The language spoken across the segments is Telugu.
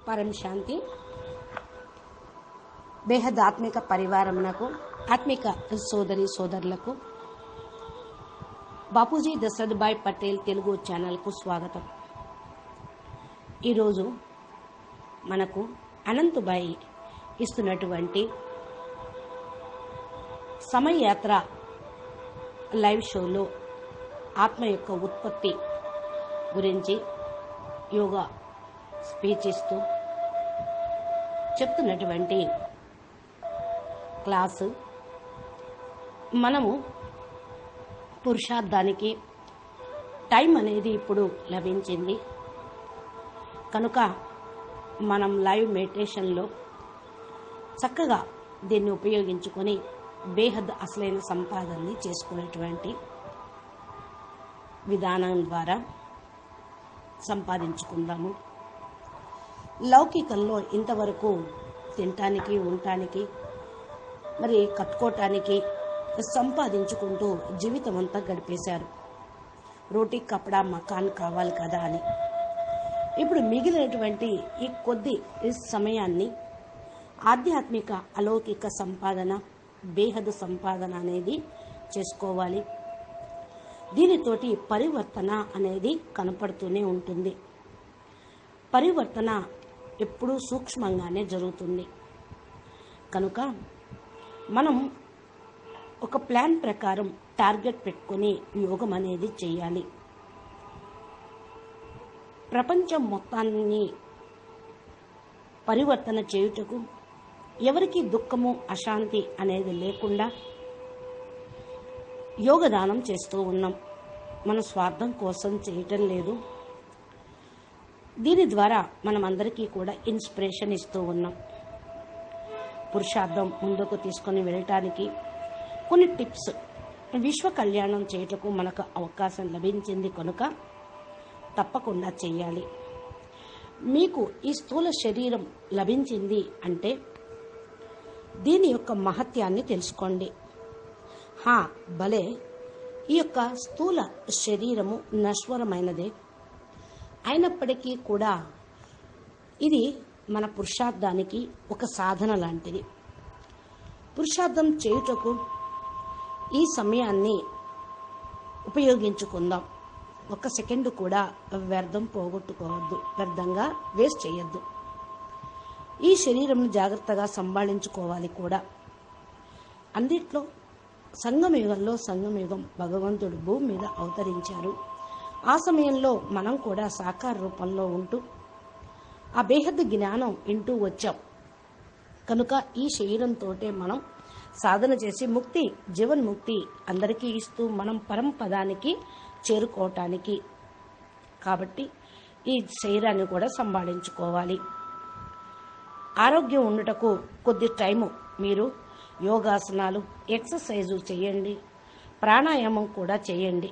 పరం శాంతి బేహద్ ఆత్మిక పరివారమునకు ఆత్మిక సోదరి సోదరులకు బాపూజీ దశరథ్భాయ్ పటేల్ తెలుగు ఛానల్కు స్వాగతం ఈరోజు మనకు అనంతబాయి ఇస్తున్నటువంటి సమయయాత్ర లైవ్ షోలో ఆత్మ యొక్క ఉత్పత్తి గురించి యోగా స్పీచ్ ఇస్తూ చెప్తున్నటువంటి క్లాసు మనము పురుషార్థానికి టైం అనేది ఇప్పుడు లభించింది కనుక మనం లైవ్ మెడిటేషన్లో చక్కగా దీన్ని ఉపయోగించుకొని బేహద్ అసలైన సంపాదనని చేసుకునేటువంటి విధానం ద్వారా సంపాదించుకుందాము లౌకికంలో ఇంతవరకు తినటానికి ఉండటానికి మరి కట్టుకోవటానికి సంపాదించుకుంటూ జీవితం అంతా గడిపేశారు రోటీ కపడా మకాన్ కావాలి కదా అని ఇప్పుడు మిగిలినటువంటి ఈ కొద్ది సమయాన్ని ఆధ్యాత్మిక అలౌకిక సంపాదన బేహదు సంపాదన అనేది చేసుకోవాలి దీనితోటి పరివర్తన అనేది కనపడుతూనే ఉంటుంది పరివర్తన ఎప్పుడూ సూక్ష్మంగానే జరుగుతుంది కనుక మనం ఒక ప్లాన్ ప్రకారం టార్గెట్ పెట్టుకొని యోగం అనేది చేయాలి ప్రపంచం మొత్తాన్ని పరివర్తన చేయుటకు ఎవరికి దుఃఖము అశాంతి అనేది లేకుండా యోగదానం చేస్తూ ఉన్నాం మన స్వార్థం కోసం చేయటం లేదు దీని ద్వారా మనం అందరికీ కూడా ఇన్స్పిరేషన్ ఇస్తూ ఉన్నాం పురుషార్థం ముందుకు తీసుకొని వెళ్ళటానికి కొన్ని టిప్స్ విశ్వ కళ్యాణం చేయటకు మనకు అవకాశం లభించింది కనుక తప్పకుండా చేయాలి మీకు ఈ స్థూల శరీరం లభించింది అంటే దీని యొక్క మహత్యాన్ని తెలుసుకోండి హా భలే ఈ యొక్క స్థూల శరీరము నశ్వరమైనదే అయినప్పటికీ కూడా ఇది మన పురుషార్థానికి ఒక సాధన లాంటిది పురుషార్థం చేయుటకు ఈ సమయాన్ని ఉపయోగించుకుందాం ఒక సెకండ్ కూడా వ్యర్థం పోగొట్టుకోవద్దు వ్యర్థంగా వేస్ట్ చేయొద్దు ఈ శరీరంను జాగ్రత్తగా సంభాళించుకోవాలి కూడా అన్నిట్లో సంగమయుగంలో సంగమయుగం భగవంతుడు భూమి మీద అవతరించారు ఆ సమయంలో మనం కూడా సాకార రూపంలో ఉంటూ ఆ బేహద్ జ్ఞానం ఇంటూ వచ్చాం కనుక ఈ శరీరంతో మనం సాధన చేసి ముక్తి జీవన్ముక్తి అందరికీ ఇస్తూ మనం పరంపదానికి చేరుకోవటానికి కాబట్టి ఈ శరీరాన్ని కూడా సంభాళించుకోవాలి ఆరోగ్యం ఉండుటకు కొద్ది టైము మీరు యోగాసనాలు ఎక్సర్సైజు చేయండి ప్రాణాయామం కూడా చేయండి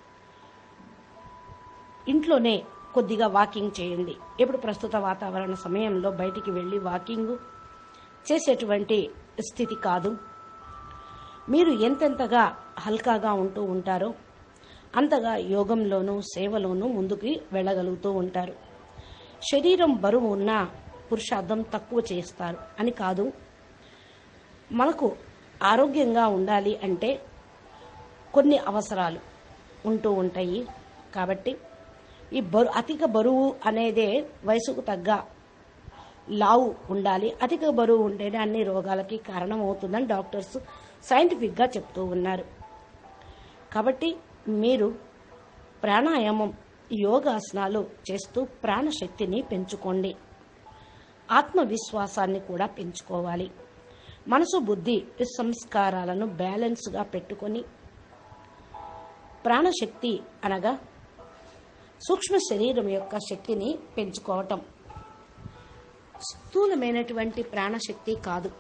ఇంట్లోనే కొద్దిగా వాకింగ్ చేయండి ఇప్పుడు ప్రస్తుత వాతావరణ సమయంలో బయటికి వెళ్ళి వాకింగ్ చేసేటువంటి స్థితి కాదు మీరు ఎంతెంతగా హల్కాగా ఉంటూ ఉంటారో అంతగా యోగంలోనూ సేవలోనూ ముందుకు వెళ్ళగలుగుతూ ఉంటారు శరీరం బరువు ఉన్న పురుషార్థం తక్కువ చేస్తారు అని కాదు మనకు ఆరోగ్యంగా ఉండాలి అంటే కొన్ని అవసరాలు ఉంటూ ఉంటాయి కాబట్టి ఈ బరు అధిక బరువు అనేదే వయసుకు తగ్గ లావు ఉండాలి అధిక బరువు ఉంటేనే అన్ని రోగాలకి కారణం అవుతుందని డాక్టర్స్ సైంటిఫిక్గా చెప్తూ ఉన్నారు కాబట్టి మీరు ప్రాణాయామం యోగాసనాలు చేస్తూ ప్రాణశక్తిని పెంచుకోండి ఆత్మవిశ్వాసాన్ని కూడా పెంచుకోవాలి మనసు బుద్ధి సంస్కారాలను బ్యాలెన్స్గా పెట్టుకొని ప్రాణశక్తి అనగా సూక్ష్మ శరీరం యొక్క శక్తిని పెంచుకోవటం స్థూలమైనటువంటి ప్రాణశక్తి కాదు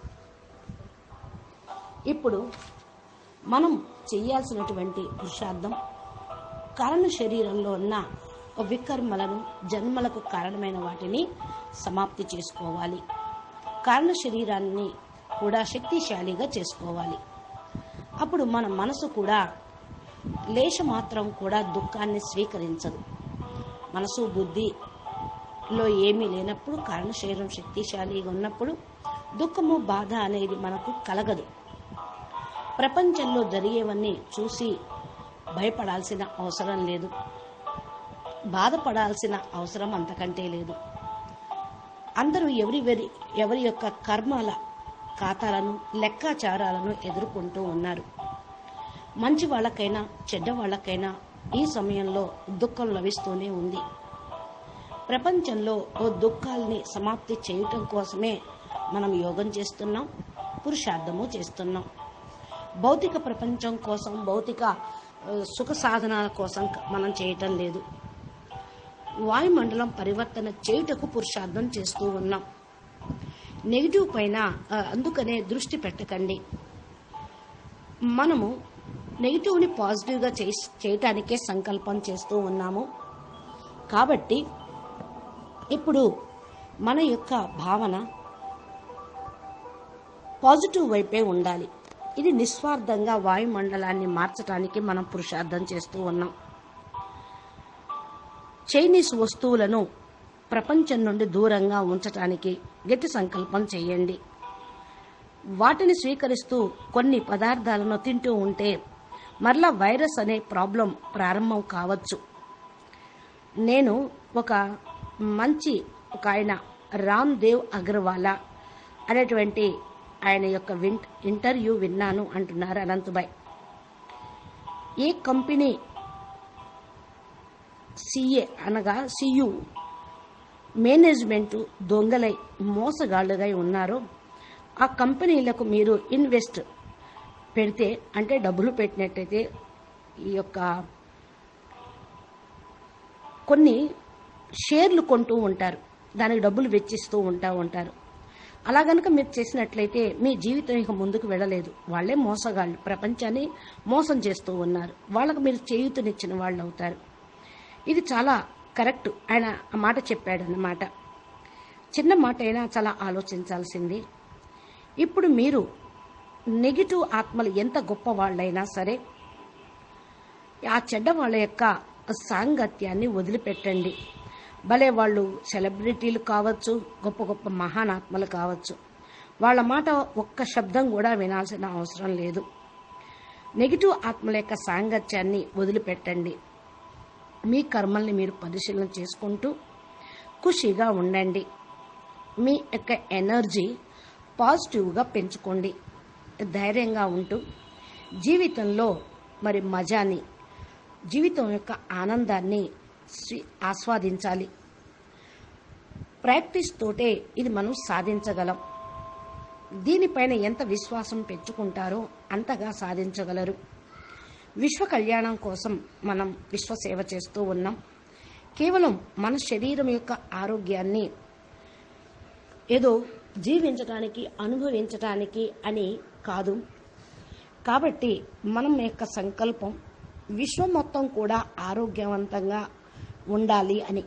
ఇప్పుడు మనం చేయాల్సినటువంటి పురుషార్థం కారణ శరీరంలో ఉన్న వికర్మలను జన్మలకు కారణమైన వాటిని సమాప్తి చేసుకోవాలి కారణ శరీరాన్ని కూడా శక్తిశాలిగా చేసుకోవాలి అప్పుడు మన మనసు కూడా లేశ మాత్రం కూడా దుఃఖాన్ని స్వీకరించదు మనసు బుద్ధి లో ఏమీ లేనప్పుడు కారణ శరీరం శక్తిశాలిగా ఉన్నప్పుడు దుఃఖము బాధ అనేది మనకు కలగదు ప్రపంచంలో జరిగేవన్నీ చూసి భయపడాల్సిన అవసరం లేదు బాధపడాల్సిన అవసరం అంతకంటే లేదు అందరూ ఎవరి వెరి ఎవరి యొక్క కర్మల ఖాతాలను లెక్కాచారాలను ఎదుర్కొంటూ ఉన్నారు మంచి వాళ్ళకైనా చెడ్డ వాళ్ళకైనా ఈ సమయంలో దుఃఖం లభిస్తూనే ఉంది ప్రపంచంలో ఓ దుఃఖాల్ని సమాప్తి చేయటం కోసమే మనం యోగం చేస్తున్నాం పురుషార్థము చేస్తున్నాం భౌతిక ప్రపంచం కోసం భౌతిక ఆ, సుఖ సాధనాల కోసం క- మనం చేయటం లేదు వాయుమండలం పరివర్తన చేయుటకు పురుషార్థం చేస్తూ ఉన్నాం నెగిటివ్ పైన ఆ, అందుకనే దృష్టి పెట్టకండి మనము నెగిటివ్ని పాజిటివ్గా చే చేయటానికే సంకల్పం చేస్తూ ఉన్నాము కాబట్టి ఇప్పుడు మన యొక్క భావన పాజిటివ్ వైపే ఉండాలి ఇది నిస్వార్థంగా వాయుమండలాన్ని మార్చడానికి మనం పురుషార్థం చేస్తూ ఉన్నాం చైనీస్ వస్తువులను ప్రపంచం నుండి దూరంగా ఉంచటానికి గట్టి సంకల్పం చేయండి వాటిని స్వీకరిస్తూ కొన్ని పదార్థాలను తింటూ ఉంటే మరలా వైరస్ అనే ప్రాబ్లం ప్రారంభం కావచ్చు నేను ఒక మంచి ఒక ఆయన రామ్ దేవ్ అగర్వాలా అనేటువంటి ఆయన యొక్క విన్ ఇంటర్వ్యూ విన్నాను అంటున్నారు అనంతబాయ్ ఏ కంపెనీ సిఏ అనగా సియు మేనేజ్మెంట్ దొంగలై మోసగాళ్ళుగా ఉన్నారో ఆ కంపెనీలకు మీరు ఇన్వెస్ట్ పెడితే అంటే డబ్బులు పెట్టినట్టయితే ఈ యొక్క కొన్ని షేర్లు కొంటూ ఉంటారు దానికి డబ్బులు వెచ్చిస్తూ ఉంటా ఉంటారు అలా గనక మీరు చేసినట్లయితే మీ జీవితం ఇక ముందుకు వెళ్ళలేదు వాళ్ళే మోసగాళ్ళు ప్రపంచాన్ని మోసం చేస్తూ ఉన్నారు వాళ్ళకు మీరు చేయూతనిచ్చిన వాళ్ళు అవుతారు ఇది చాలా కరెక్ట్ ఆయన ఆ మాట చెప్పాడు అన్నమాట చిన్న మాట అయినా చాలా ఆలోచించాల్సింది ఇప్పుడు మీరు నెగిటివ్ ఆత్మలు ఎంత గొప్ప వాళ్ళైనా సరే ఆ చెడ్డ వాళ్ళ యొక్క సాంగత్యాన్ని వదిలిపెట్టండి భలే వాళ్ళు సెలబ్రిటీలు కావచ్చు గొప్ప గొప్ప మహానాత్మలు కావచ్చు వాళ్ళ మాట ఒక్క శబ్దం కూడా వినాల్సిన అవసరం లేదు నెగిటివ్ ఆత్మల యొక్క సాంగత్యాన్ని వదిలిపెట్టండి మీ కర్మల్ని మీరు పరిశీలన చేసుకుంటూ ఖుషిగా ఉండండి మీ యొక్క ఎనర్జీ పాజిటివ్గా పెంచుకోండి ధైర్యంగా ఉంటూ జీవితంలో మరి మజాని జీవితం యొక్క ఆనందాన్ని స్వీ- ఆస్వాదించాలి ప్రాక్టీస్ తోటే ఇది మనం సాధించగలం దీనిపైన ఎంత విశ్వాసం పెంచుకుంటారో అంతగా సాధించగలరు విశ్వ కళ్యాణం కోసం మనం విశ్వసేవ చేస్తూ ఉన్నాం కేవలం మన శరీరం యొక్క ఆరోగ్యాన్ని ఏదో జీవించటానికి అనుభవించటానికి అని కాదు కాబట్టి మనం యొక్క సంకల్పం విశ్వం మొత్తం కూడా ఆరోగ్యవంతంగా ఉండాలి అని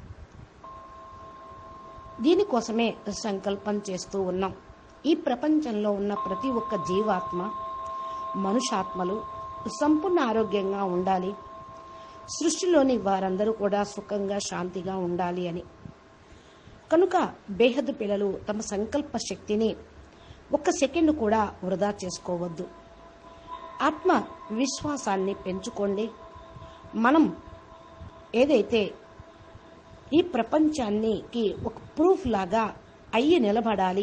దీనికోసమే సంకల్పం చేస్తూ ఉన్నాం ఈ ప్రపంచంలో ఉన్న ప్రతి ఒక్క జీవాత్మ మనుషాత్మలు సంపూర్ణ ఆరోగ్యంగా ఉండాలి సృష్టిలోని వారందరూ కూడా సుఖంగా శాంతిగా ఉండాలి అని కనుక బేహద్దు పిల్లలు తమ సంకల్ప శక్తిని ఒక్క సెకండ్ కూడా వృధా చేసుకోవద్దు ఆత్మ విశ్వాసాన్ని పెంచుకోండి మనం ఏదైతే ఈ ప్రపంచానికి ఒక ప్రూఫ్ లాగా అయ్యి నిలబడాలి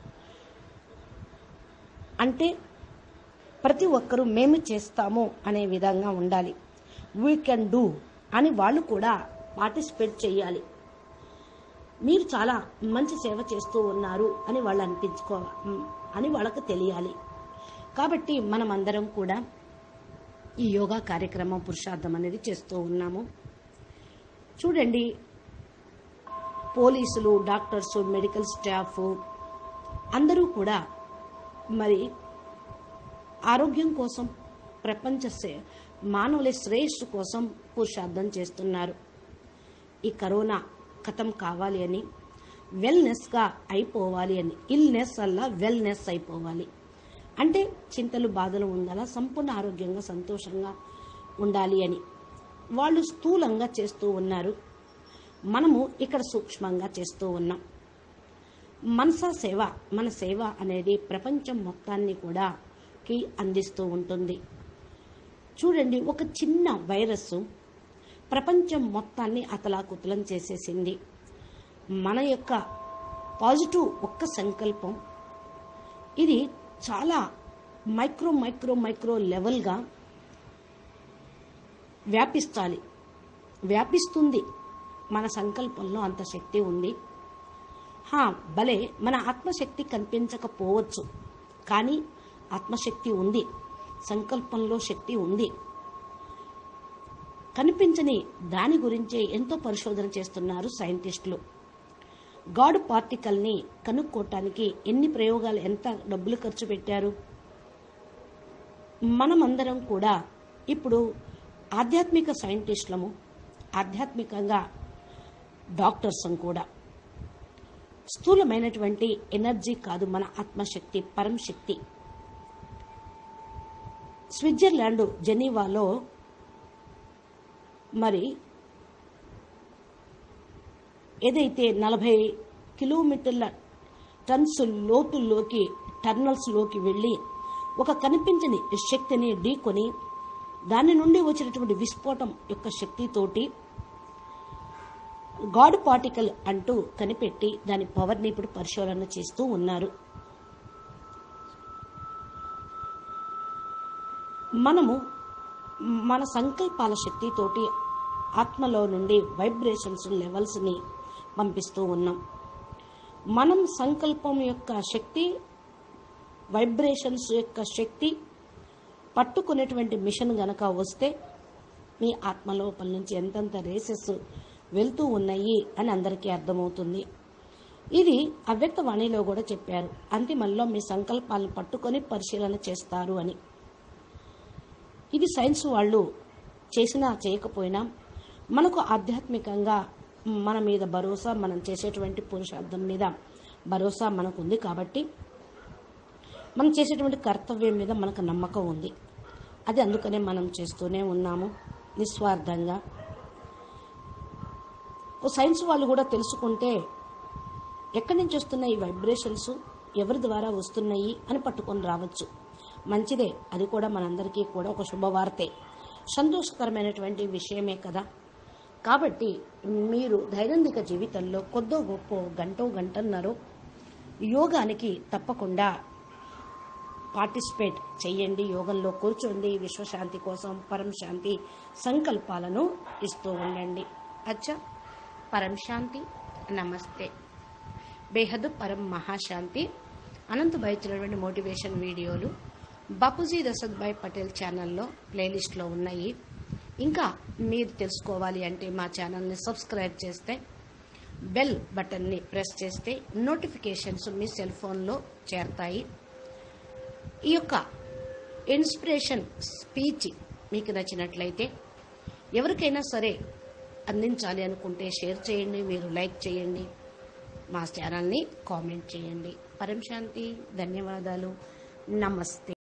అంటే ప్రతి ఒక్కరూ మేము చేస్తాము అనే విధంగా ఉండాలి వీ కెన్ డూ అని వాళ్ళు కూడా పార్టిసిపేట్ చేయాలి మీరు చాలా మంచి సేవ చేస్తూ ఉన్నారు అని వాళ్ళు అనిపించుకో అని వాళ్ళకు తెలియాలి కాబట్టి మనం అందరం కూడా ఈ యోగా కార్యక్రమం పురుషార్థం అనేది చేస్తూ ఉన్నాము చూడండి పోలీసులు డాక్టర్స్ మెడికల్ స్టాఫ్ అందరూ కూడా మరి ఆరోగ్యం కోసం ప్రపంచ సే- మానవుల శ్రేయస్సు కోసం పురుషార్థం చేస్తున్నారు ఈ కరోనా ఖతం కావాలి అని వెల్నెస్గా అయిపోవాలి అని ఇల్నెస్ అలా వెల్నెస్ అయిపోవాలి అంటే చింతలు బాధలు ఉండాలా సంపూర్ణ ఆరోగ్యంగా సంతోషంగా ఉండాలి అని వాళ్ళు స్థూలంగా చేస్తూ ఉన్నారు మనము ఇక్కడ సూక్ష్మంగా చేస్తూ ఉన్నాం మనస సేవ మన సేవ అనేది ప్రపంచం మొత్తాన్ని కూడా కి అందిస్తూ ఉంటుంది చూడండి ఒక చిన్న వైరస్ ప్రపంచం మొత్తాన్ని అతలాకుతలం చేసేసింది మన యొక్క పాజిటివ్ ఒక్క సంకల్పం ఇది చాలా మైక్రో మైక్రో మైక్రో లెవెల్గా వ్యాపిస్తాలి వ్యాపిస్తుంది మన సంకల్పంలో అంత శక్తి ఉంది హా భలే మన ఆత్మశక్తి కనిపించకపోవచ్చు కానీ ఆత్మశక్తి ఉంది సంకల్పంలో శక్తి ఉంది కనిపించని దాని గురించే ఎంతో పరిశోధన చేస్తున్నారు సైంటిస్టులు గాడ్ పార్టికల్ని కనుక్కోవటానికి ఎన్ని ప్రయోగాలు ఎంత డబ్బులు ఖర్చు పెట్టారు మనమందరం కూడా ఇప్పుడు ఆధ్యాత్మిక సైంటిస్టులము ఆధ్యాత్మికంగా డాక్టర్స్ కూడా స్థూలమైనటువంటి ఎనర్జీ కాదు మన ఆత్మశక్తి పరంశక్తి స్విట్జర్లాండ్ జెనీవాలో మరి ఏదైతే నలభై కిలోమీటర్ల టన్స్ లోతుల్లోకి టర్నల్స్లోకి వెళ్ళి ఒక కనిపించని శక్తిని ఢీకొని దాని నుండి వచ్చినటువంటి విస్ఫోటం యొక్క శక్తితోటి గాడ్ పార్టికల్ అంటూ కనిపెట్టి దాని పవర్ని ఇప్పుడు పరిశోధన చేస్తూ ఉన్నారు మనము మన సంకల్పాల శక్తితోటి ఆత్మలో నుండి వైబ్రేషన్స్ లెవెల్స్ని పంపిస్తూ ఉన్నాం మనం సంకల్పం యొక్క శక్తి వైబ్రేషన్స్ యొక్క శక్తి పట్టుకునేటువంటి మిషన్ గనక వస్తే మీ ఆత్మ లోపల నుంచి ఎంతెంత రేసెస్ వెళ్తూ ఉన్నాయి అని అందరికీ అర్థమవుతుంది ఇది అవ్యక్త వాణిలో కూడా చెప్పారు అంతిమంలో మీ సంకల్పాలను పట్టుకొని పరిశీలన చేస్తారు అని ఇది సైన్స్ వాళ్ళు చేసినా చేయకపోయినా మనకు ఆధ్యాత్మికంగా మన మీద భరోసా మనం చేసేటువంటి పురుషార్థం మీద భరోసా మనకు ఉంది కాబట్టి మనం చేసేటువంటి కర్తవ్యం మీద మనకు నమ్మకం ఉంది అది అందుకనే మనం చేస్తూనే ఉన్నాము నిస్వార్థంగా ఓ సైన్స్ వాళ్ళు కూడా తెలుసుకుంటే ఎక్కడి నుంచి వస్తున్నాయి ఈ వైబ్రేషన్స్ ఎవరి ద్వారా వస్తున్నాయి అని పట్టుకొని రావచ్చు మంచిదే అది కూడా మనందరికీ కూడా ఒక శుభవార్తే సంతోషకరమైనటువంటి విషయమే కదా కాబట్టి మీరు దైనందిక జీవితంలో కొద్దో గొప్ప గంటో గంటన్నరో యోగానికి తప్పకుండా పార్టిసిపేట్ చేయండి యోగంలో కూర్చోండి విశ్వశాంతి కోసం పరం శాంతి సంకల్పాలను ఇస్తూ ఉండండి అచ్చా పరం శాంతి నమస్తే బేహద్ పరం మహాశాంతి అనంతభాయ్ ఇచ్చినటువంటి మోటివేషన్ వీడియోలు బాపూజీ దశరథ్భాయ్ పటేల్ ఛానల్లో ప్లేలిస్ట్లో ఉన్నాయి ఇంకా మీరు తెలుసుకోవాలి అంటే మా ఛానల్ని సబ్స్క్రైబ్ చేస్తే బెల్ బటన్ని ప్రెస్ చేస్తే నోటిఫికేషన్స్ మీ సెల్ ఫోన్లో చేరతాయి ఈ యొక్క ఇన్స్పిరేషన్ స్పీచ్ మీకు నచ్చినట్లయితే ఎవరికైనా సరే అందించాలి అనుకుంటే షేర్ చేయండి మీరు లైక్ చేయండి మా ఛానల్ని కామెంట్ చేయండి పరం శాంతి ధన్యవాదాలు నమస్తే